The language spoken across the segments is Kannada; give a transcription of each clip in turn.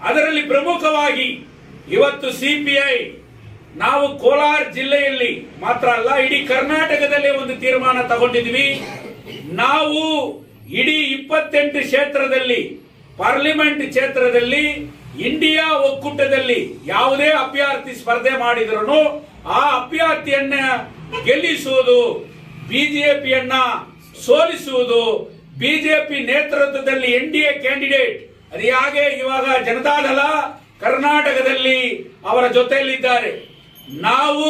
ಅದರಲ್ಲಿ ಪ್ರಮುಖವಾಗಿ ಇವತ್ತು ಸಿಪಿಐ ನಾವು ಕೋಲಾರ ಜಿಲ್ಲೆಯಲ್ಲಿ ಮಾತ್ರ ಅಲ್ಲ ಇಡೀ ಕರ್ನಾಟಕದಲ್ಲೇ ಒಂದು ತೀರ್ಮಾನ ತಗೊಂಡಿದ್ವಿ ನಾವು ಇಡೀ ಇಪ್ಪತ್ತೆಂಟು ಕ್ಷೇತ್ರದಲ್ಲಿ ಪಾರ್ಲಿಮೆಂಟ್ ಕ್ಷೇತ್ರದಲ್ಲಿ ಇಂಡಿಯಾ ಒಕ್ಕೂಟದಲ್ಲಿ ಯಾವುದೇ ಅಭ್ಯರ್ಥಿ ಸ್ಪರ್ಧೆ ಮಾಡಿದ್ರು ಆ ಅಭ್ಯರ್ಥಿಯನ್ನ ಗೆಲ್ಲಿಸುವುದು ಬಿಜೆಪಿಯನ್ನ ಸೋಲಿಸುವುದು ಬಿಜೆಪಿ ನೇತೃತ್ವದಲ್ಲಿ ಎನ್ ಡಿ ಎ ಕ್ಯಾಂಡಿಡೇಟ್ ಅದು ಹಾಗೆ ಇವಾಗ ಜನತಾದಳ ಕರ್ನಾಟಕದಲ್ಲಿ ಅವರ ಜೊತೆಯಲ್ಲಿದ್ದಾರೆ ನಾವು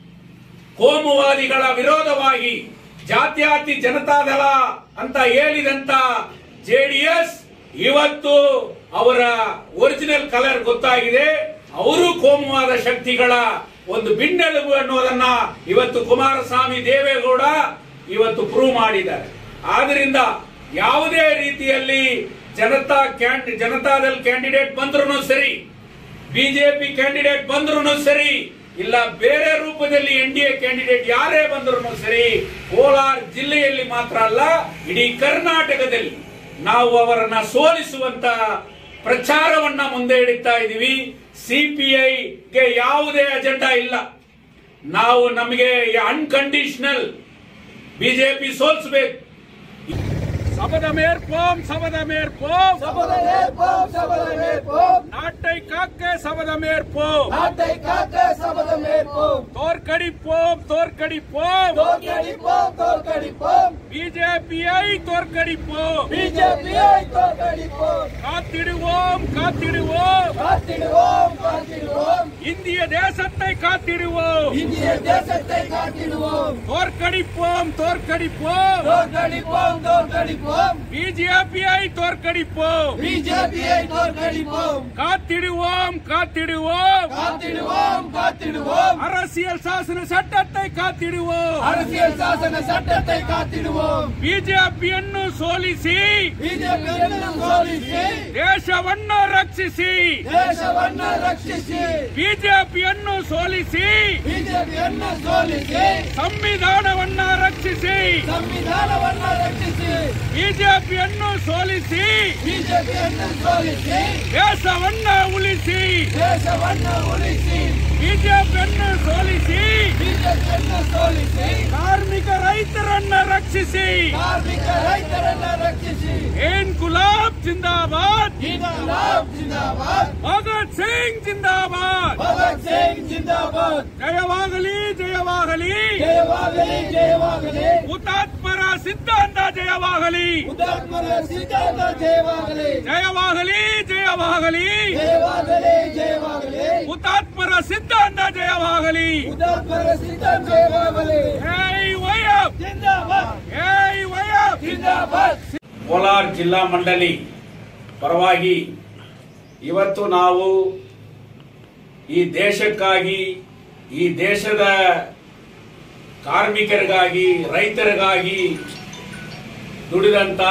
ಕೋಮುವಾದಿಗಳ ವಿರೋಧವಾಗಿ ಜಾತ್ಯಾತಿ ಜನತಾದಳ ಅಂತ ಹೇಳಿದಂತ ಜೆಡಿಎಸ್ ಇವತ್ತು ಅವರ ಒರಿಜಿನಲ್ ಕಲರ್ ಗೊತ್ತಾಗಿದೆ ಅವರು ಕೋಮುವಾದ ಶಕ್ತಿಗಳ ಒಂದು ಬಿನ್ನೆಲುಬು ಅನ್ನೋದನ್ನ ಇವತ್ತು ಕುಮಾರಸ್ವಾಮಿ ದೇವೇಗೌಡ ಇವತ್ತು ಪ್ರೂವ್ ಮಾಡಿದ್ದಾರೆ ಆದ್ರಿಂದ ಯಾವುದೇ ರೀತಿಯಲ್ಲಿ ಜನತಾ ಕ್ಯಾಂಡ್ ಜನತಾದಲ್ ಕ್ಯಾಂಡಿಡೇಟ್ ಬಂದ್ರು ಸರಿ ಬಿಜೆಪಿ ಕ್ಯಾಂಡಿಡೇಟ್ ಬಂದ್ರು ಸರಿ ಇಲ್ಲ ಬೇರೆ ರೂಪದಲ್ಲಿ ಎನ್ ಡಿ ಎ ಕ್ಯಾಂಡಿಡೇಟ್ ಯಾರೇ ಬಂದ್ರು ಸರಿ ಕೋಲಾರ ಜಿಲ್ಲೆಯಲ್ಲಿ ಮಾತ್ರ ಅಲ್ಲ ಇಡೀ ಕರ್ನಾಟಕದಲ್ಲಿ ನಾವು ಅವರನ್ನ ಸೋಲಿಸುವಂತ ಪ್ರಚಾರವನ್ನ ಮುಂದೆ ಇಡುತ್ತಾ ಇದೀವಿ ಸಿಪಿಐಗೆ ಯಾವುದೇ ಅಜೆಂಡಾ ಇಲ್ಲ ನಾವು ನಮಗೆ ಅನ್ಕಂಡೀಷನಲ್ ಬಿಜೆಪಿ ಸೋಲಿಸಬೇಕು சபத மேற்போம் சபத மேற்போம் சபதம் ஏற்போம் சபதம் ஏற்போம் நாட்டை காக்க சபதம் ஏற்போம் நாட்டை காக்க சபதம் ஏற்போம் தோற்கடிப்போம் தோற்கடிப்போம் தோற்கடிப்போம் தோற்கடிப்போம் பிஜேபியை தோற்கடிப்போம் பிஜேபியை தோற்கடிப்போம் காத்திடுவோம் காத்திடுவோம் காத்திடுவோம் காத்திடுவோம் இந்திய தேசத்தை காத்திடுவோம் இந்திய தேசத்தை காத்திடுவோம் தோற்கடிப்போம் தோற்கடிப்போம் தோற்கடிப்போம் தோற்கடிப்போம் பிஜேபியை தோற்கடிப்போம் பிஜேபியை தோற்கடிப்போம் காத்திடுவோம் காத்திடுவோம் காத்திடுவோம் காத்திடுவோம் அரசியல் சாசன சட்டத்தை காத்திடுவோம் அரசியல் சாசன சட்டத்தை ಕಾತಿಡುவோம் ಬಿಜೆಪಿಯನ್ನು ಸೋಲಿಸಿ ಬಿಜೆಪಿಯನ್ನು ಸೋಲಿಸಿ ದೇಶವನ್ನು ರಕ್ಷಿಸಿ ದೇಶವನ್ನ ರಕ್ಷಿಸಿ ಬಿಜೆಪಿಯನ್ನು ಸೋಲಿಸಿ ಬಿಜೆಪಿಯನ್ನು ಸೋಲಿಸಿ ಸಂವಿಧಾನವನ್ನ ರಕ್ಷಿಸಿ ಸಂವಿಧಾನವನ್ನ ರಕ್ಷಿಸಿ ಬಿಜೆಪಿಯನ್ನು ಸೋಲಿಸಿ ಬಿಜೆಪಿಯನ್ನು ಸೋಲಿಸಿ ದೇಶವನ್ನ ಉಳಿಸಿ ದೇಶವನ್ನ ಉಳಿಸಿ ಬಿಜೆಪಿಯನ್ನು ಸೋಲಿಸಿ ಬಿಜೆಪಿಯನ್ನು ಸೋಲಿಸಿ ಕಾರ್ಮಿಕ ರೈತರನ್ನ ರಕ್ಷಿಸಿ ಕಾರ್ಮಿಕ ರೈತರನ್ನ ರಕ್ಷಿಸಿ ಏನ್ ಗುಲಾಬ್ ಜಿಂದಾಬಾದ್ ಜಿಂದಾಬಾದ್ ಜಿಂದಾಬಾದ್ ಭಗತ್ ಸಿಂಗ್ ಜಿಂದಾಬಾದ್ ಭಗತ್ ಸಿಂಗ್ ಜಿಂದಾಬಾದ್ ಜಯವಾಗಲಿ ಜಯವಾಗಲಿ ಜಯವಾಗಲಿ ಜಯವಾಗಲಿ ಹುತಾತ್ಮರ ಸಿದ್ಧಾಂತ ಜಯವಾಗಲಿ ಹುತಾತ್ಮರ ಸಿದ್ಧಾಂತ ಜಯವಾಗಲಿ ಜಯವಾಗಲಿ ಜಯವಾಗಲಿ ಜಯವಾಗಲಿ ಜಯವಾಗಲಿ ಹುತಾತ್ಮರ ಸಿದ್ಧಾಂತ ಜಯವಾಗಲಿ ಹುತಾತ್ಮರ ಸಿದ್ಧಾಂತ ಜಯವಾಗಲಿ ಏಯ್ ವಯಪ್ ಜಿಂದಾಬಾದ್ ಏಯ್ ವಯಪ್ ಜಿಂದಾಬಾದ್ ಕೋಲಾರ ಜಿಲ್ಲಾ ಮಂಡಳಿ ಪರವಾಗಿ ಇವತ್ತು ನಾವು ಈ ದೇಶಕ್ಕಾಗಿ ಈ ದೇಶದ ಕಾರ್ಮಿಕರಿಗಾಗಿ ರೈತರಿಗಾಗಿ ದುಡಿದಂತ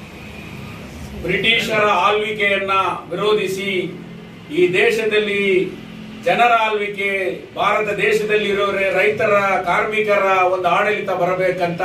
ಬ್ರಿಟಿಷರ ಆಳ್ವಿಕೆಯನ್ನ ವಿರೋಧಿಸಿ ಈ ದೇಶದಲ್ಲಿ ಜನರ ಆಳ್ವಿಕೆ ಭಾರತ ದೇಶದಲ್ಲಿರೋ ರೈತರ ಕಾರ್ಮಿಕರ ಒಂದು ಆಡಳಿತ ಬರಬೇಕಂತ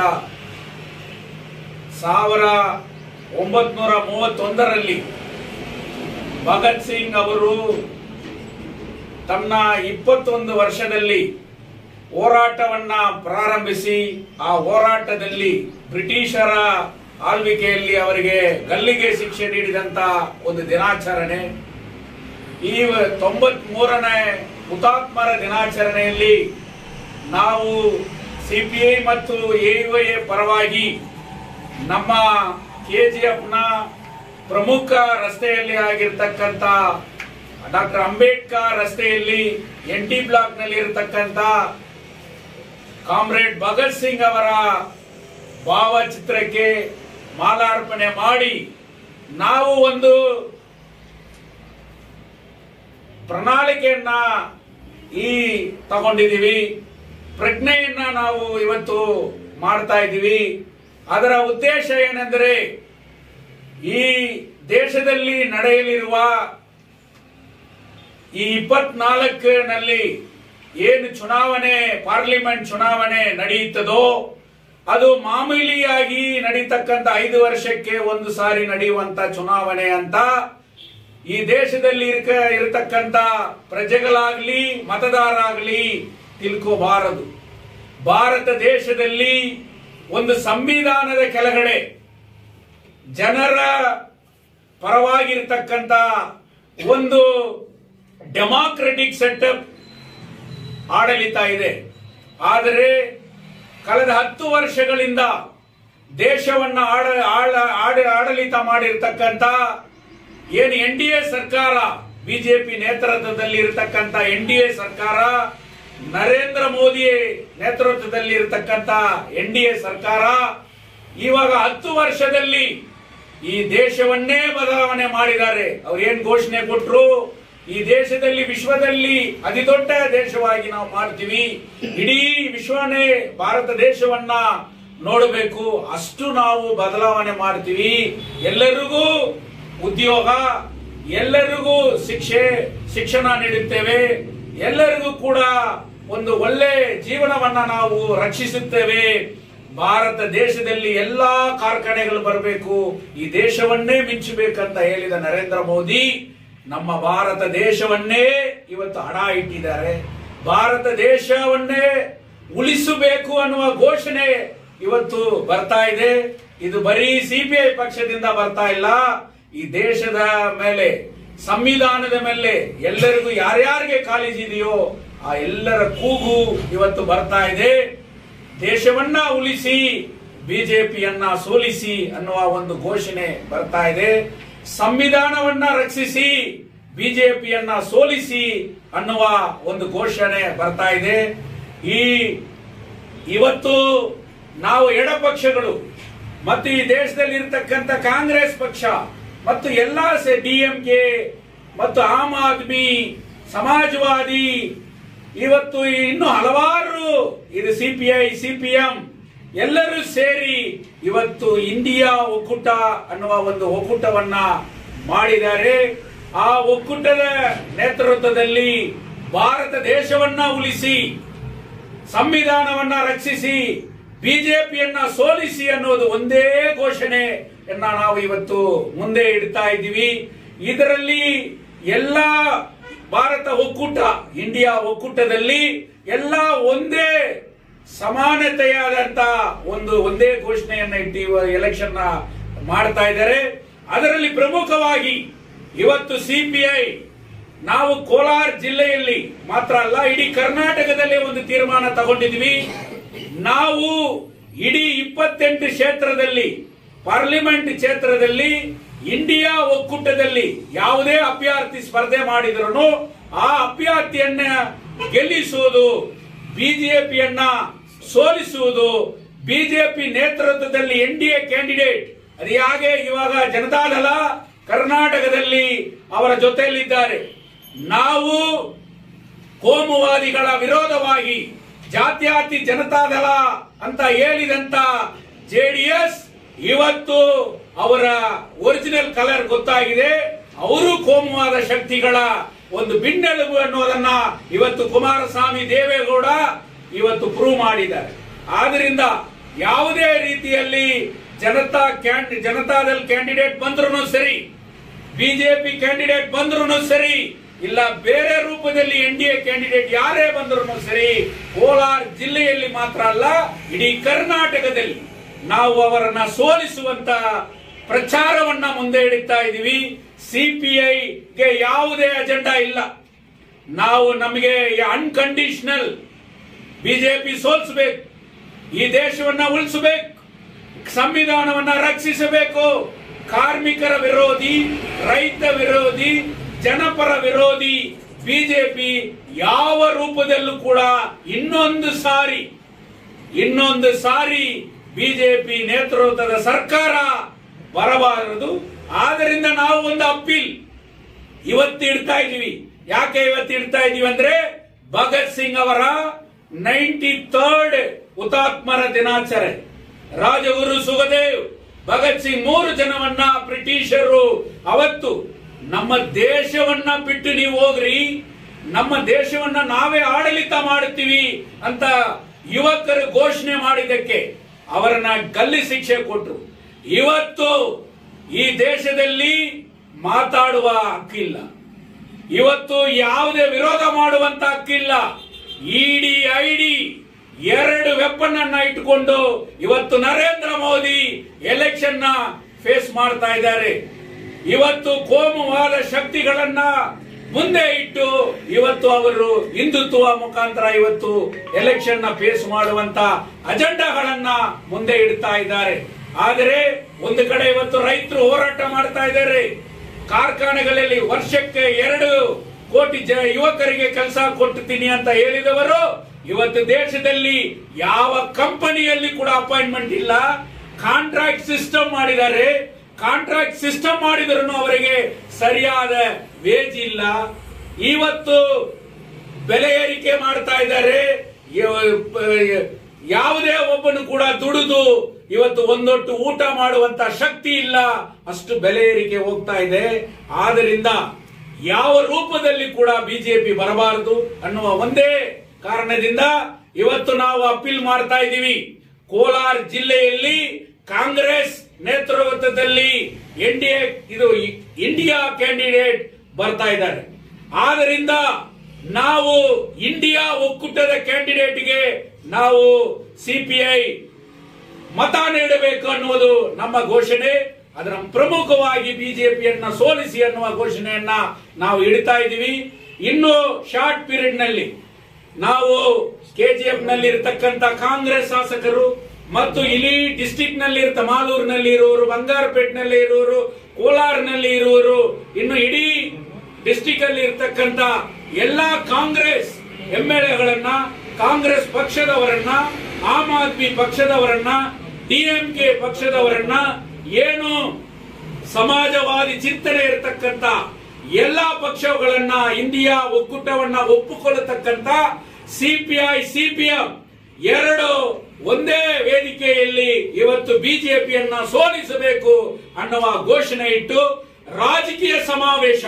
ಸಾವಿರ ಒಂಬತ್ನೂರ ಮೂವತ್ತೊಂದರಲ್ಲಿ ಭಗತ್ ಸಿಂಗ್ ಅವರು ತನ್ನ ಇಪ್ಪತ್ತೊಂದು ವರ್ಷದಲ್ಲಿ ಹೋರಾಟವನ್ನ ಪ್ರಾರಂಭಿಸಿ ಆ ಹೋರಾಟದಲ್ಲಿ ಬ್ರಿಟಿಷರ ಆಳ್ವಿಕೆಯಲ್ಲಿ ಅವರಿಗೆ ಗಲ್ಲಿಗೆ ಶಿಕ್ಷೆ ನೀಡಿದಂತ ಒಂದು ದಿನಾಚರಣೆ ಈ ತೊಂಬತ್ ಮೂರನೇ ಹುತಾತ್ಮರ ದಿನಾಚರಣೆಯಲ್ಲಿ ನಾವು ಸಿಪಿಐ ಮತ್ತು ಎಐವೈ ಪರವಾಗಿ ನಮ್ಮ ಕೆಜಿಎಫ್ನ ಪ್ರಮುಖ ರಸ್ತೆಯಲ್ಲಿ ಆಗಿರ್ತಕ್ಕಂಥ ಡಾಕ್ಟರ್ ಅಂಬೇಡ್ಕರ್ ರಸ್ತೆಯಲ್ಲಿ ಎನ್ ಟಿ ಬ್ಲಾಕ್ ನಲ್ಲಿ ಇರತಕ್ಕಂತ ಕಾಮ್ರೇಡ್ ಭಗತ್ ಸಿಂಗ್ ಅವರ ಭಾವಚಿತ್ರಕ್ಕೆ ಮಾಲಾರ್ಪಣೆ ಮಾಡಿ ನಾವು ಒಂದು ಪ್ರಣಾಳಿಕೆಯನ್ನ ಈ ತಗೊಂಡಿದ್ದೀವಿ ಪ್ರಜ್ಞೆಯನ್ನ ನಾವು ಇವತ್ತು ಮಾಡ್ತಾ ಇದ್ದೀವಿ ಅದರ ಉದ್ದೇಶ ಏನೆಂದರೆ ಈ ದೇಶದಲ್ಲಿ ನಡೆಯಲಿರುವ ಈ ಇಪ್ಪತ್ನಾಲ್ಕನಲ್ಲಿ ಏನು ಚುನಾವಣೆ ಪಾರ್ಲಿಮೆಂಟ್ ಚುನಾವಣೆ ನಡೆಯುತ್ತದೋ ಅದು ಮಾಮೂಲಿಯಾಗಿ ನಡೀತಕ್ಕಂತ ಐದು ವರ್ಷಕ್ಕೆ ಒಂದು ಸಾರಿ ನಡೆಯುವಂತ ಚುನಾವಣೆ ಅಂತ ಈ ದೇಶದಲ್ಲಿ ಇರ್ಕ ಇರತಕ್ಕಂತ ಪ್ರಜೆಗಳಾಗ್ಲಿ ಮತದಾರಾಗ್ಲಿ ತಿಳ್ಕೋಬಾರದು ಭಾರತ ದೇಶದಲ್ಲಿ ಒಂದು ಸಂವಿಧಾನದ ಕೆಳಗಡೆ ಜನರ ಪರವಾಗಿರ್ತಕ್ಕಂಥ ಒಂದು ಡೆಮಾಕ್ರೆಟಿಕ್ ಸೆಟಪ್ ಆಡಳಿತ ಇದೆ ಆದರೆ ಕಳೆದ ಹತ್ತು ವರ್ಷಗಳಿಂದ ದೇಶವನ್ನ ಆಡ ಆಳ ಆಡ ಆಡಳಿತ ಮಾಡಿರ್ತಕ್ಕಂಥ ಏನು ಎನ್ ಡಿ ಎ ಸರ್ಕಾರ ಬಿಜೆಪಿ ನೇತೃತ್ವದಲ್ಲಿ ಇರತಕ್ಕಂಥ ಎನ್ ಡಿ ಎ ಸರ್ಕಾರ ನರೇಂದ್ರ ಮೋದಿ ನೇತೃತ್ವದಲ್ಲಿ ಇರತಕ್ಕಂಥ ಎನ್ ಡಿ ಎ ಸರ್ಕಾರ ಇವಾಗ ಹತ್ತು ವರ್ಷದಲ್ಲಿ ಈ ದೇಶವನ್ನೇ ಬದಲಾವಣೆ ಮಾಡಿದ್ದಾರೆ ಅವ್ರು ಏನ್ ಘೋಷಣೆ ಕೊಟ್ರು ಈ ದೇಶದಲ್ಲಿ ವಿಶ್ವದಲ್ಲಿ ಅತಿ ದೊಡ್ಡ ದೇಶವಾಗಿ ನಾವು ಮಾಡ್ತೀವಿ ಇಡೀ ವಿಶ್ವನೇ ಭಾರತ ದೇಶವನ್ನ ನೋಡಬೇಕು ಅಷ್ಟು ನಾವು ಬದಲಾವಣೆ ಮಾಡ್ತೀವಿ ಎಲ್ಲರಿಗೂ ಉದ್ಯೋಗ ಎಲ್ಲರಿಗೂ ಶಿಕ್ಷೆ ಶಿಕ್ಷಣ ನೀಡುತ್ತೇವೆ ಎಲ್ಲರಿಗೂ ಕೂಡ ಒಂದು ಒಳ್ಳೆ ಜೀವನವನ್ನ ನಾವು ರಕ್ಷಿಸುತ್ತೇವೆ ಭಾರತ ದೇಶದಲ್ಲಿ ಎಲ್ಲಾ ಕಾರ್ಖಾನೆಗಳು ಬರಬೇಕು ಈ ದೇಶವನ್ನೇ ಮಿಂಚಬೇಕಂತ ಹೇಳಿದ ನರೇಂದ್ರ ಮೋದಿ ನಮ್ಮ ಭಾರತ ದೇಶವನ್ನೇ ಇವತ್ತು ಹಣ ಇಟ್ಟಿದ್ದಾರೆ ಭಾರತ ದೇಶವನ್ನೇ ಉಳಿಸಬೇಕು ಅನ್ನುವ ಘೋಷಣೆ ಇವತ್ತು ಬರ್ತಾ ಇದೆ ಇದು ಬರೀ ಸಿಪಿಐ ಪಕ್ಷದಿಂದ ಬರ್ತಾ ಇಲ್ಲ ಈ ದೇಶದ ಮೇಲೆ ಸಂವಿಧಾನದ ಮೇಲೆ ಎಲ್ಲರಿಗೂ ಯಾರ್ಯಾರಿಗೆ ಕಾಲೇಜ್ ಇದೆಯೋ ಆ ಎಲ್ಲರ ಕೂಗು ಇವತ್ತು ಬರ್ತಾ ಇದೆ ದೇಶವನ್ನ ಉಳಿಸಿ ಬಿಜೆಪಿಯನ್ನ ಸೋಲಿಸಿ ಅನ್ನುವ ಒಂದು ಘೋಷಣೆ ಬರ್ತಾ ಇದೆ ಸಂವಿಧಾನವನ್ನ ರಕ್ಷಿಸಿ ಬಿಜೆಪಿಯನ್ನ ಸೋಲಿಸಿ ಅನ್ನುವ ಒಂದು ಘೋಷಣೆ ಬರ್ತಾ ಇದೆ ಈ ಇವತ್ತು ನಾವು ಎಡಪಕ್ಷಗಳು ಮತ್ತು ಈ ದೇಶದಲ್ಲಿ ಇರತಕ್ಕಂತ ಕಾಂಗ್ರೆಸ್ ಪಕ್ಷ ಮತ್ತು ಎಲ್ಲಾ ಡಿಎಂಕೆ ಮತ್ತು ಆಮ್ ಆದ್ಮಿ ಸಮಾಜವಾದಿ ಇವತ್ತು ಇನ್ನು ಹಲವಾರು ಇದು ಸಿಪಿಐ ಸಿಪಿಎಂ ಎಲ್ಲರೂ ಸೇರಿ ಇವತ್ತು ಇಂಡಿಯಾ ಒಕ್ಕೂಟ ಅನ್ನುವ ಒಂದು ಒಕ್ಕೂಟವನ್ನ ಮಾಡಿದ್ದಾರೆ ಆ ಒಕ್ಕೂಟದ ನೇತೃತ್ವದಲ್ಲಿ ಭಾರತ ದೇಶವನ್ನ ಉಳಿಸಿ ಸಂವಿಧಾನವನ್ನ ರಕ್ಷಿಸಿ ಬಿಜೆಪಿಯನ್ನ ಸೋಲಿಸಿ ಅನ್ನೋದು ಒಂದೇ ಘೋಷಣೆಯನ್ನ ನಾವು ಇವತ್ತು ಮುಂದೆ ಇಡ್ತಾ ಇದ್ದೀವಿ ಇದರಲ್ಲಿ ಎಲ್ಲ ಭಾರತ ಒಕ್ಕೂಟ ಇಂಡಿಯಾ ಒಕ್ಕೂಟದಲ್ಲಿ ಎಲ್ಲ ಒಂದೇ ಸಮಾನತೆಯಾದಂತ ಒಂದು ಒಂದೇ ಘೋಷಣೆಯನ್ನ ಇಟ್ಟು ಎಲೆಕ್ಷನ್ ಮಾಡ್ತಾ ಇದ್ದಾರೆ ಅದರಲ್ಲಿ ಪ್ರಮುಖವಾಗಿ ಇವತ್ತು ಸಿಪಿಐ ನಾವು ಕೋಲಾರ ಜಿಲ್ಲೆಯಲ್ಲಿ ಮಾತ್ರ ಅಲ್ಲ ಇಡೀ ಕರ್ನಾಟಕದಲ್ಲೇ ಒಂದು ತೀರ್ಮಾನ ತಗೊಂಡಿದ್ವಿ ನಾವು ಇಡೀ ಇಪ್ಪತ್ತೆಂಟು ಕ್ಷೇತ್ರದಲ್ಲಿ ಪಾರ್ಲಿಮೆಂಟ್ ಕ್ಷೇತ್ರದಲ್ಲಿ ಇಂಡಿಯಾ ಒಕ್ಕೂಟದಲ್ಲಿ ಯಾವುದೇ ಅಭ್ಯರ್ಥಿ ಸ್ಪರ್ಧೆ ಮಾಡಿದ್ರು ಆ ಅಭ್ಯರ್ಥಿಯನ್ನ ಗೆಲ್ಲಿಸುವುದು ಬಿಜೆಪಿಯನ್ನ ಸೋಲಿಸುವುದು ಬಿಜೆಪಿ ನೇತೃತ್ವದಲ್ಲಿ ಎನ್ ಡಿ ಎ ಕ್ಯಾಂಡಿಡೇಟ್ ಅದು ಹಾಗೆ ಇವಾಗ ಜನತಾದಳ ಕರ್ನಾಟಕದಲ್ಲಿ ಅವರ ಜೊತೆಯಲ್ಲಿದ್ದಾರೆ ನಾವು ಕೋಮುವಾದಿಗಳ ವಿರೋಧವಾಗಿ ಜಾತ್ಯಾತಿ ಜನತಾದಳ ಅಂತ ಹೇಳಿದಂತ ಜೆಡಿಎಸ್ ಇವತ್ತು ಅವರ ಒರಿಜಿನಲ್ ಕಲರ್ ಗೊತ್ತಾಗಿದೆ ಅವರು ಕೋಮುವಾದ ಶಕ್ತಿಗಳ ಒಂದು ಬಿಂಡೆಲುಬು ಅನ್ನೋದನ್ನ ಇವತ್ತು ಕುಮಾರಸ್ವಾಮಿ ದೇವೇಗೌಡ ಇವತ್ತು ಪ್ರೂವ್ ಮಾಡಿದ್ದಾರೆ ಆದ್ರಿಂದ ಯಾವುದೇ ರೀತಿಯಲ್ಲಿ ಜನತಾ ಕ್ಯಾಂಡ್ ಜನತಾದಲ್ ಕ್ಯಾಂಡಿಡೇಟ್ ಬಂದ್ರು ಸರಿ ಬಿಜೆಪಿ ಕ್ಯಾಂಡಿಡೇಟ್ ಬಂದ್ರು ಸರಿ ಇಲ್ಲ ಬೇರೆ ರೂಪದಲ್ಲಿ ಎನ್ ಡಿ ಎ ಕ್ಯಾಂಡಿಡೇಟ್ ಯಾರೇ ಬಂದ್ರು ಸರಿ ಕೋಲಾರ ಜಿಲ್ಲೆಯಲ್ಲಿ ಮಾತ್ರ ಅಲ್ಲ ಇಡೀ ಕರ್ನಾಟಕದಲ್ಲಿ ನಾವು ಅವರನ್ನ ಸೋಲಿಸುವಂತ ಪ್ರಚಾರವನ್ನ ಮುಂದೆ ಇಡುತ್ತಾ ಇದೀವಿ ಸಿಪಿಐಗೆ ಯಾವುದೇ ಅಜೆಂಡಾ ಇಲ್ಲ ನಾವು ನಮಗೆ ಅನ್ಕಂಡೀಷನಲ್ ಬಿಜೆಪಿ ಸೋಲಿಸಬೇಕು ಈ ದೇಶವನ್ನ ಉಳಿಸಬೇಕು ಸಂವಿಧಾನವನ್ನ ರಕ್ಷಿಸಬೇಕು ಕಾರ್ಮಿಕರ ವಿರೋಧಿ ರೈತ ವಿರೋಧಿ ಜನಪರ ವಿರೋಧಿ ಬಿಜೆಪಿ ಯಾವ ರೂಪದಲ್ಲೂ ಕೂಡ ಇನ್ನೊಂದು ಸಾರಿ ಇನ್ನೊಂದು ಸಾರಿ ಬಿಜೆಪಿ ನೇತೃತ್ವದ ಸರ್ಕಾರ ಬರಬಾರದು ಆದ್ದರಿಂದ ನಾವು ಒಂದು ಅಪ್ಪೀಲ್ ಇವತ್ತು ಇಡ್ತಾ ಇದೀವಿ ಯಾಕೆ ಇವತ್ತು ಇಡ್ತಾ ಇದೀವಿ ಅಂದ್ರೆ ಭಗತ್ ಸಿಂಗ್ ಅವರ ನೈಂಟಿ ಥರ್ಡ್ ಹುತಾತ್ಮರ ದಿನಾಚರಣೆ ರಾಜಗುರು ಸುಖದೇವ್ ಭಗತ್ ಸಿಂಗ್ ಮೂರು ಜನವನ್ನ ಬ್ರಿಟಿಷರು ಅವತ್ತು ನಮ್ಮ ದೇಶವನ್ನ ಬಿಟ್ಟು ನೀವು ಹೋಗ್ರಿ ನಮ್ಮ ದೇಶವನ್ನ ನಾವೇ ಆಡಳಿತ ಮಾಡುತ್ತೀವಿ ಅಂತ ಯುವಕರು ಘೋಷಣೆ ಮಾಡಿದ್ದಕ್ಕೆ ಅವರನ್ನ ಗಲ್ಲಿ ಶಿಕ್ಷೆ ಕೊಟ್ಟರು ಇವತ್ತು ಈ ದೇಶದಲ್ಲಿ ಮಾತಾಡುವ ಹಕ್ಕಿಲ್ಲ ಇವತ್ತು ಯಾವುದೇ ವಿರೋಧ ಮಾಡುವಂತ ಹಕ್ಕಿಲ್ಲ ಇಡಿ ಐಡಿ ಎರಡು ವೆಪನ್ ಅನ್ನ ಇಟ್ಟುಕೊಂಡು ಇವತ್ತು ನರೇಂದ್ರ ಮೋದಿ ಎಲೆಕ್ಷನ್ ನ ಫೇಸ್ ಮಾಡ್ತಾ ಇದ್ದಾರೆ ಇವತ್ತು ಕೋಮುವಾದ ಶಕ್ತಿಗಳನ್ನ ಮುಂದೆ ಇಟ್ಟು ಇವತ್ತು ಅವರು ಹಿಂದುತ್ವ ಮುಖಾಂತರ ಇವತ್ತು ಎಲೆಕ್ಷನ್ ನ ಫೇಸ್ ಮಾಡುವಂತ ಅಜೆಂಡಾಗಳನ್ನ ಮುಂದೆ ಇಡ್ತಾ ಇದ್ದಾರೆ ಆದರೆ ಒಂದು ಕಡೆ ಇವತ್ತು ರೈತರು ಹೋರಾಟ ಮಾಡ್ತಾ ಇದ್ದಾರೆ ಕಾರ್ಖಾನೆಗಳಲ್ಲಿ ವರ್ಷಕ್ಕೆ ಎರಡು ಕೋಟಿ ಜ ಯುವಕರಿಗೆ ಕೆಲಸ ಕೊಡ್ತೀನಿ ಅಂತ ಹೇಳಿದವರು ಇವತ್ತು ದೇಶದಲ್ಲಿ ಯಾವ ಕಂಪನಿಯಲ್ಲಿ ಕೂಡ ಅಪಾಯಿಂಟ್ಮೆಂಟ್ ಇಲ್ಲ ಕಾಂಟ್ರಾಕ್ಟ್ ಸಿಸ್ಟಮ್ ಮಾಡಿದ್ದಾರೆ ಕಾಂಟ್ರಾಕ್ಟ್ ಸಿಸ್ಟಮ್ ಮಾಡಿದ್ರು ಅವರಿಗೆ ಸರಿಯಾದ ವೇಜ್ ಇಲ್ಲ ಇವತ್ತು ಬೆಲೆ ಏರಿಕೆ ಮಾಡ್ತಾ ಇದ್ದಾರೆ ಇವ- ಯಾವುದೇ ಒಬ್ಬನು ಕೂಡ ದುಡಿದು ಇವತ್ತು ಒಂದೊಟ್ಟು ಊಟ ಮಾಡುವಂತ ಶಕ್ತಿ ಇಲ್ಲ ಅಷ್ಟು ಬೆಲೆ ಏರಿಕೆ ಹೋಗ್ತಾ ಇದೆ ಆದ್ರಿಂದ ಯಾವ ರೂಪದಲ್ಲಿ ಕೂಡ ಬಿಜೆಪಿ ಬರಬಾರದು ಅನ್ನುವ ಒಂದೇ ಕಾರಣದಿಂದ ಇವತ್ತು ನಾವು ಅಪೀಲ್ ಮಾಡ್ತಾ ಇದ್ದೀವಿ ಕೋಲಾರ ಜಿಲ್ಲೆಯಲ್ಲಿ ಕಾಂಗ್ರೆಸ್ ನೇತೃತ್ವದಲ್ಲಿ ಎನ್ ಡಿ ಎ ಇದು ಇಂಡಿಯಾ ಕ್ಯಾಂಡಿಡೇಟ್ ಬರ್ತಾ ಇದ್ದಾರೆ ಆದ್ದರಿಂದ ನಾವು ಇಂಡಿಯಾ ಒಕ್ಕೂಟದ ಕ್ಯಾಂಡಿಡೇಟ್ಗೆ ನಾವು ಸಿಪಿಐ ಮತ ನೀಡಬೇಕು ಅನ್ನುವುದು ನಮ್ಮ ಘೋಷಣೆ ಅದರ ಪ್ರಮುಖವಾಗಿ ಬಿಜೆಪಿಯನ್ನ ಸೋಲಿಸಿ ಅನ್ನುವ ಘೋಷಣೆಯನ್ನ ನಾವು ಇಡ್ತಾ ಇದ್ದೀವಿ ಇನ್ನು ಶಾರ್ಟ್ ಪೀರಿಯಡ್ ನಲ್ಲಿ ನಾವು ಕೆಜಿಎಫ್ ನಲ್ಲಿ ಇರತಕ್ಕಂತ ಕಾಂಗ್ರೆಸ್ ಶಾಸಕರು ಮತ್ತು ಇಲ್ಲಿ ಡಿಸ್ಟಿಕ್ ನಲ್ಲಿ ಇರ್ತ ಮಾಲೂರಿನಲ್ಲಿ ಇರುವವರು ಬಂಗಾರಪೇಟ್ನಲ್ಲಿ ಇರುವವರು ಕೋಲಾರ್ನಲ್ಲಿ ಇರುವವರು ಇನ್ನು ಇಡೀ ಡಿಸ್ಟಿಕ್ ಅಲ್ಲಿ ಇರ್ತಕ್ಕಂತ ಎಲ್ಲಾ ಕಾಂಗ್ರೆಸ್ ಎಂಎಲ್ಎಗಳನ್ನ ಕಾಂಗ್ರೆಸ್ ಪಕ್ಷದವರನ್ನ ಆಮ್ ಆದ್ಮಿ ಪಕ್ಷದವರನ್ನ ಡಿಎಂಕೆ ಪಕ್ಷದವರನ್ನ ಏನು ಸಮಾಜವಾದಿ ಚಿಂತನೆ ಇರತಕ್ಕಂತ ಎಲ್ಲಾ ಪಕ್ಷಗಳನ್ನ ಇಂಡಿಯಾ ಒಕ್ಕೂಟವನ್ನ ಒಪ್ಪಿಕೊಳ್ಳತಕ್ಕಂತ ಸಿಪಿಐ ಸಿಪಿಎಂ ಎರಡು ಒಂದೇ ವೇದಿಕೆಯಲ್ಲಿ ಇವತ್ತು ಬಿಜೆಪಿಯನ್ನ ಸೋಲಿಸಬೇಕು ಅನ್ನುವ ಘೋಷಣೆ ಇಟ್ಟು ರಾಜಕೀಯ ಸಮಾವೇಶ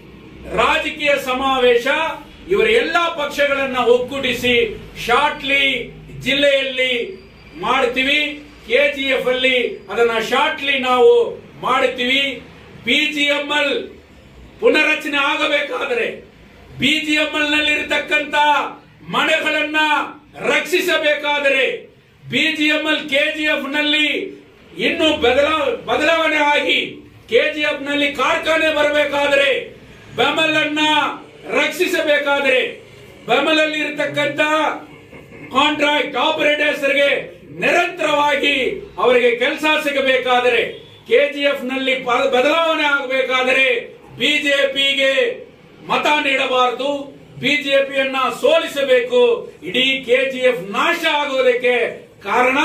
ರಾಜಕೀಯ ಸಮಾವೇಶ ಇವರ ಎಲ್ಲಾ ಪಕ್ಷಗಳನ್ನ ಒಕ್ಕೂಡಿಸಿ ಶಾರ್ಟ್ಲಿ ಜಿಲ್ಲೆಯಲ್ಲಿ ಮಾಡ್ತೀವಿ ಕೆಜಿಎಫ್ ಅಲ್ಲಿ ಅದನ್ನ ಶಾರ್ಟ್ಲಿ ನಾವು ಮಾಡುತ್ತೀವಿ ಪಿಜಿಎಂಎಲ್ ಪುನರಚನೆ ಆಗಬೇಕಾದರೆ ಬಿಜಿಎಂಎಲ್ ನಲ್ಲಿ ಇರತಕ್ಕಂತ ಮನೆಗಳನ್ನ ರಕ್ಷಿಸಬೇಕಾದರೆ ಬಿಜಿಎಂಎಲ್ ಕೆಜಿಎಫ್ ನಲ್ಲಿ ಇನ್ನು ಬದಲಾ ಬದಲಾವಣೆ ಆಗಿ ಕೆಜಿಎಫ್ ನಲ್ಲಿ ಕಾರ್ಖಾನೆ ಬರಬೇಕಾದರೆ ಬೆಮಲ್ ಅನ್ನ ರಕ್ಷಿಸಬೇಕಾದರೆ ಬೆಮಲ್ ಅಲ್ಲಿ ಇರತಕ್ಕಂತ ಕಾಂಟ್ರಾಕ್ಟ್ ಆಪರೇಟರ್ಸ್ಗೆ ನಿರಂತರವಾಗಿ ಅವರಿಗೆ ಕೆಲಸ ಸಿಗಬೇಕಾದರೆ ಕೆಜಿಎಫ್ ನಲ್ಲಿ ಪ- ಬದಲಾವಣೆ ಆಗಬೇಕಾದರೆ ಬಿಜೆಪಿಗೆ ಮತ ನೀಡಬಾರದು ಬಿಜೆಪಿಯನ್ನ ಸೋಲಿಸಬೇಕು ಇಡೀ ಕೆಜಿಎಫ್ ನಾಶ ಆಗುವುದಕ್ಕೆ ಕಾರಣ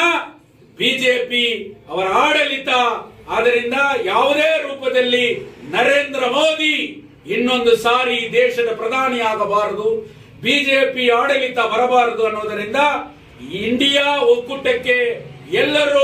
ಬಿಜೆಪಿ ಅವರ ಆಡಳಿತ ಆದ್ದರಿಂದ ಯಾವುದೇ ರೂಪದಲ್ಲಿ ನರೇಂದ್ರ ಮೋದಿ ಇನ್ನೊಂದು ಸಾರಿ ದೇಶದ ಪ್ರಧಾನಿ ಆಗಬಾರದು ಬಿಜೆಪಿ ಆಡಳಿತ ಬರಬಾರದು ಅನ್ನೋದರಿಂದ ಇಂಡಿಯಾ ಒಕ್ಕೂಟಕ್ಕೆ ಎಲ್ಲರೂ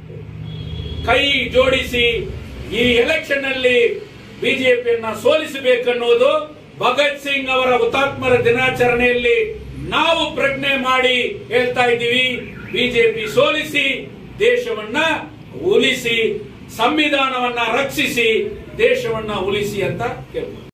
ಕೈ ಜೋಡಿಸಿ ಈ ಎಲೆಕ್ಷನ್ ನಲ್ಲಿ ಬಿಜೆಪಿಯನ್ನ ಸೋಲಿಸಬೇಕನ್ನುವುದು ಭಗತ್ ಸಿಂಗ್ ಅವರ ಹುತಾತ್ಮರ ದಿನಾಚರಣೆಯಲ್ಲಿ ನಾವು ಪ್ರಜ್ಞೆ ಮಾಡಿ ಹೇಳ್ತಾ ಇದ್ದೀವಿ ಬಿಜೆಪಿ ಸೋಲಿಸಿ ದೇಶವನ್ನ ಉಳಿಸಿ ಸಂವಿಧಾನವನ್ನ ರಕ್ಷಿಸಿ ದೇಶವನ್ನ ಉಳಿಸಿ ಅಂತ ಕೇಳ್ಬೋದು